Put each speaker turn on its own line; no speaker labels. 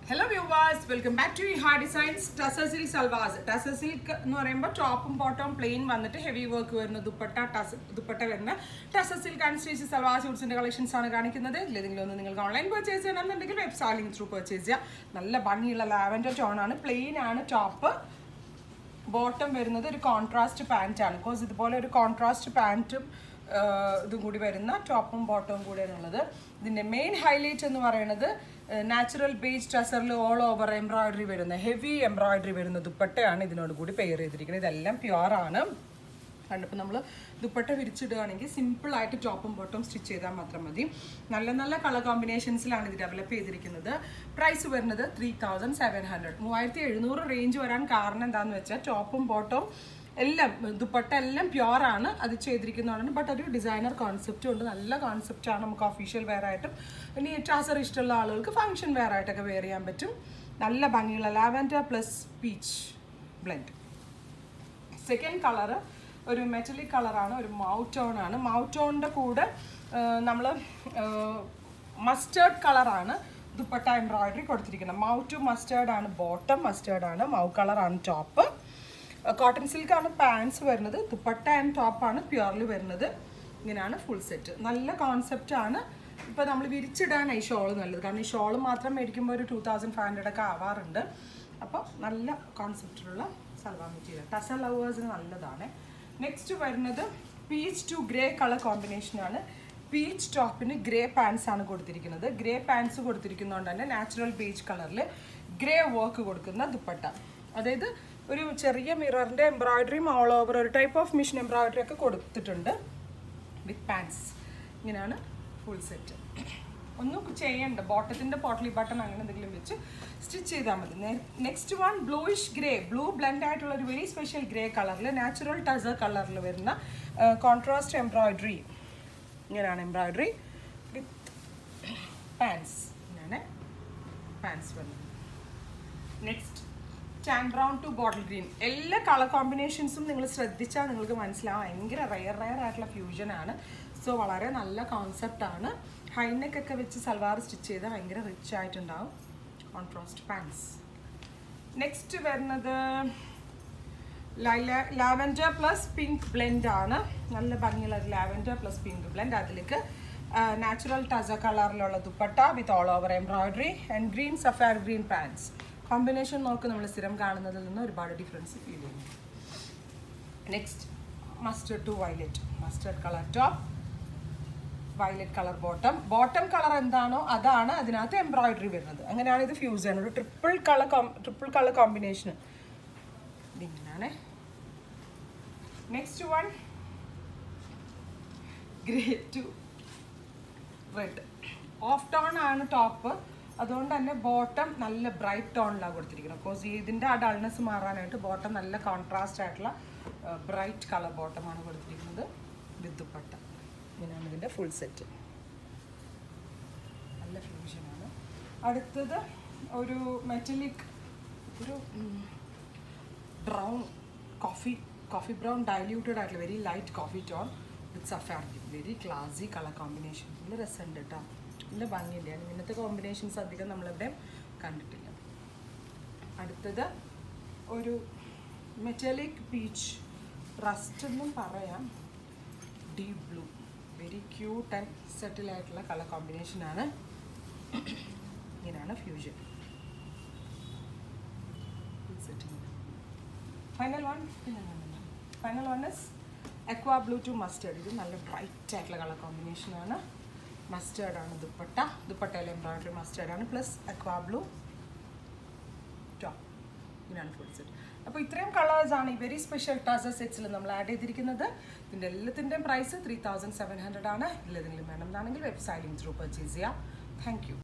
hello viewers welcome back to Ha designs tussar silk salwars tussar silk എന്ന് പറയുമ്പോൾ ടോപ്പും ബോട്ടവും പ്ലെയിൻ വന്നിട്ട് ഹെവി വർക്ക് വരുന്ന ദുപ്പട്ട ടസ് ദുപ്പട്ട വരുന്ന tussar silk and stitch salwars യൂട്ട്സിന്റെ കളക്ഷൻസ് ആണ് കാണിക്കുന്നത് ഇതിലേതെങ്കിലും ഒന്ന് നിങ്ങൾക്ക് ഓൺലൈൻ പർച്ചേസ് ചെയ്യണമെന്നുണ്ടെങ്കിൽ വെബ്സൈറ്റിംഗ് ത്രൂ പർച്ചേസ് ചെയ്യാം നല്ല ഭംഗിയുള്ള ലാവൻഡർ ടോൺ ആണ് പ്ലെയിൻ ആണ് ടോപ്പ് ബോട്ടം വരുന്നത് ഒരു കോൺട്രാസ്റ്റ് പാൻറ് ആണ് ബിക്കോസ് ഇതുപോലെ ഒരു കോൺട്രാസ്റ്റ് പാൻറ്റും ഇതും കൂടി വരുന്ന ടോപ്പും ബോട്ടവും കൂടിയാണ് ഉള്ളത് ഇതിൻ്റെ മെയിൻ ഹൈലൈറ്റ് എന്ന് പറയുന്നത് നാച്ചുറൽ ബേസ് ടസറിൽ ഓൾ ഓവർ എംബ്രോയിഡറി വരുന്ന ഹെവി എംബ്രോയിഡറി വരുന്ന ദുപ്പട്ടയാണ് ഇതിനോട് കൂടി പെയർ ചെയ്തിരിക്കുന്നത് ഇതെല്ലാം പ്യുവർ ആണ് കണ്ടപ്പോൾ നമ്മൾ ദുപ്പട്ട വിരിച്ചിടുകയാണെങ്കിൽ സിമ്പിളായിട്ട് ടോപ്പും ബോട്ടവും സ്റ്റിച്ച് ചെയ്താൽ മാത്രം മതി നല്ല നല്ല കളർ കോമ്പിനേഷൻസിലാണ് ഇത് ഡെവലപ്പ് ചെയ്തിരിക്കുന്നത് പ്രൈസ് വരുന്നത് ത്രീ തൗസൻഡ് സെവൻ ഹൺഡ്രഡ് മൂവായിരത്തി എഴുന്നൂറ് റേഞ്ച് വരാൻ കാരണം എന്താണെന്ന് വെച്ചാൽ ടോപ്പും ബോട്ടവും എല്ലാം ദുപ്പട്ട എല്ലാം പ്യുവർ ആണ് അത് ചെയ്തിരിക്കുന്നതാണ് ബട്ട് ഒരു ഡിസൈനർ കോൺസെപ്റ്റും ഉണ്ട് നല്ല കോൺസെപ്റ്റാണ് നമുക്ക് ഒഫീഷ്യൽ വെയർ ആയിട്ടും ഇനി ട്രാസർ ഇഷ്ടമുള്ള ആളുകൾക്ക് ഫംഗ്ഷൻ വെയർ ആയിട്ടൊക്കെ വെയർ ചെയ്യാൻ പറ്റും നല്ല ഭംഗിയുള്ള lavender plus peach blend second colour ഒരു മെറ്റലിക് കളറാണ് ഒരു മൗട്ടോൺ ആണ് മൗട്ടോണിൻ്റെ കൂടെ നമ്മൾ മസ്റ്റേർഡ് കളറാണ് ദുപ്പട്ട എംബ്രോയിഡറി കൊടുത്തിരിക്കുന്നത് മൗ ടു മസ്റ്റേർഡ് ആണ് ബോട്ടം മസ്റ്റേർഡ് ആണ് മൗ കളറാണ് ടോപ്പ് കോട്ടൺ സിൽക്കാണ് പാൻസ് വരുന്നത് ദുപ്പട്ട ആൻഡ് ടോപ്പാണ് പ്യുവർലി വരുന്നത് ഇങ്ങനെയാണ് ഫുൾ സെറ്റ് നല്ല കോൺസെപ്റ്റ് ആണ് ഇപ്പോൾ നമ്മൾ വിരിച്ചിടാനാണ് ഈ ഷോൾ നല്ലത് കാരണം ഈ ഷോൾ മാത്രം മേടിക്കുമ്പോൾ ഒരു ടു തൗസൻഡ് ഫൈവ് ഹൺഡ്രഡ് ഒക്കെ ആവാറുണ്ട് അപ്പോൾ നല്ല കോൺസെപ്റ്റിലുള്ള സൽവാർ മെറ്റീരിയൽ ടസ ലവേഴ്സിന് നല്ലതാണ് നെക്സ്റ്റ് വരുന്നത് പീച്ച് ടു ഗ്രേ കളർ കോമ്പിനേഷനാണ് പീച്ച് ടോപ്പിന് ഗ്രേ പാൻസ് ആണ് കൊടുത്തിരിക്കുന്നത് ഗ്രേ പാൻസ് കൊടുത്തിരിക്കുന്നതുകൊണ്ട് തന്നെ നാച്ചുറൽ ബീച്ച് കളറിൽ ഗ്രേ വർക്ക് കൊടുക്കുന്ന ദുപ്പട്ട അതായത് ഒരു ചെറിയ മിററിൻ്റെ എംബ്രോയിഡറിയും ഓൾ ഓവർ ഒരു ടൈപ്പ് ഓഫ് മിഷൻ എംബ്രോയിഡറി ഒക്കെ കൊടുത്തിട്ടുണ്ട് വിത്ത് പാൻസ് ഇങ്ങനെയാണ് ഫുൾ സെറ്റ് ഒന്നും ചെയ്യണ്ട ബോട്ടത്തിൻ്റെ പോട്ടലി ബട്ടൺ അങ്ങനെ എന്തെങ്കിലും വെച്ച് സ്റ്റിച്ച് ചെയ്താൽ മതി next one bluish grey blue blend ആയിട്ടുള്ള ഒരു വെരി സ്പെഷ്യൽ ഗ്രേ കളറിൽ നാച്ചുറൽ ടസർ കളറിൽ വരുന്ന കോൺട്രാസ്റ്റ് എംബ്രോയിഡറി ഇങ്ങനെയാണ് എംബ്രോയിഡറി വിത്ത് പാൻസ് ഇങ്ങനെ പാൻസ് വരുന്നത് next tan brown to bottle green എല്ലാ കളർ കോമ്പിനേഷൻസും നിങ്ങൾ ശ്രദ്ധിച്ചാൽ നിങ്ങൾക്ക് മനസ്സിലാവും ഭയങ്കര റയർ റയർ ആയിട്ടുള്ള ഫ്യൂഷനാണ് സോ വളരെ നല്ല കോൺസെപ്റ്റാണ് ഹൈനെക്കൊക്കെ വെച്ച് സൽവാർ സ്റ്റിച്ച് ചെയ്താൽ ഭയങ്കര റിച്ച് ആയിട്ടുണ്ടാവും കോൺട്രാസ്റ്റ് പാൻസ് നെക്സ്റ്റ് വരുന്നത് ലാവൻഡർ പ്ലസ് പിങ്ക് ബ്ലെൻഡ് ആണ് നല്ല ഭംഗിയുള്ള ഒരു ലാവൻഡർ പ്ലസ് പിങ്ക് ബ്ലെൻഡ് അതിലേക്ക് നാച്ചുറൽ ടസ കളറിലുള്ള dupatta with all over embroidery and green സഫാർ ഗ്രീൻ പാൻസ് കോമ്പിനേഷൻ നോക്ക് നമ്മൾ സ്ഥിരം കാണുന്നതിൽ നിന്ന് ഒരുപാട് ഡിഫറൻസ് ഫീൽ ചെയ്യുന്നു next mustard to violet mustard colour top violet colour bottom bottom colour എന്താണോ അതാണ് അതിനകത്ത് എംബ്രോയിഡറി വരുന്നത് അങ്ങനെയാണ് ഇത് ഫ്യൂസ് ചെയ്യുന്നത് ഒരു triple colour triple colour combination ഇതിങ്ങനെയാണ് next one grey to red off tone ആണ് ടോപ്പ് അതുകൊണ്ട് തന്നെ ബോട്ടം നല്ല ബ്രൈറ്റ് ടോണിലാണ് കൊടുത്തിരിക്കുന്നത് ബിക്കോസ് ഇതിൻ്റെ ആ ഡൾനെസ് മാറാനായിട്ട് ബോട്ടം നല്ല കോൺട്രാസ്റ്റ് ആയിട്ടുള്ള ബ്രൈറ്റ് കളർ ബോട്ടമാണ് കൊടുത്തിരിക്കുന്നത് വിത്ത് ദുപ്പട്ട ഇങ്ങനെയാണ് ഇതിൻ്റെ ഫുൾ സെറ്റ് നല്ല ഫ്യൂഷനാണ് അടുത്തത് ഒരു മെറ്റലിക് ഒരു brown coffee coffee brown diluted ആയിട്ടുള്ള very light coffee tone with സഫാർ വെരി ക്ലാസി കളർ കോമ്പിനേഷൻ നല്ല രസമുണ്ട് കേട്ടോ നല്ല ഭംഗിയുണ്ട് ഇങ്ങനത്തെ കോമ്പിനേഷൻസ് അധികം നമ്മളിവിടെ കണ്ടിട്ടില്ല അടുത്തത് ഒരു മെറ്റലിക് പീച്ച് റസ്റ്റ് എന്നും പറയാം deep blue very cute and settle ആയിട്ടുള്ള കളർ കോമ്പിനേഷനാണ് ഇങ്ങനെയാണ് fusion final one final one is aqua blue to mustard ഇത് നല്ല ബ്രൈറ്റ് ആയിട്ടുള്ള കളർ കോമ്പിനേഷനാണ് മസ്റ്റേർഡ് ആണ് ദുപ്പട്ട ദുപ്പട്ടയിൽ എംബ്രോയിഡറി മസ്റ്റേർഡ് ആണ് പ്ലസ് അക്വാ ബ്ലൂ ടോപ്പ് ഇങ്ങനെയാണ് ഫുൾ സെറ്റ് അപ്പോൾ ഇത്രയും കളേഴ്സ് ആണ് ഈ വെരി സ്പെഷ്യൽ ടസർ സെറ്റ്സിൽ നമ്മൾ ആഡ് ചെയ്തിരിക്കുന്നത് ഇതിൻ്റെ എല്ലാത്തിൻ്റെയും price three thousand seven hundred ആണ് ഇതിലെന്തെങ്കിലും വേണമെന്നാണെങ്കിൽ വെബ്സൈറ്റിംഗ് ത്രൂ പർച്ചേസ് ചെയ്യാം താങ്ക് യു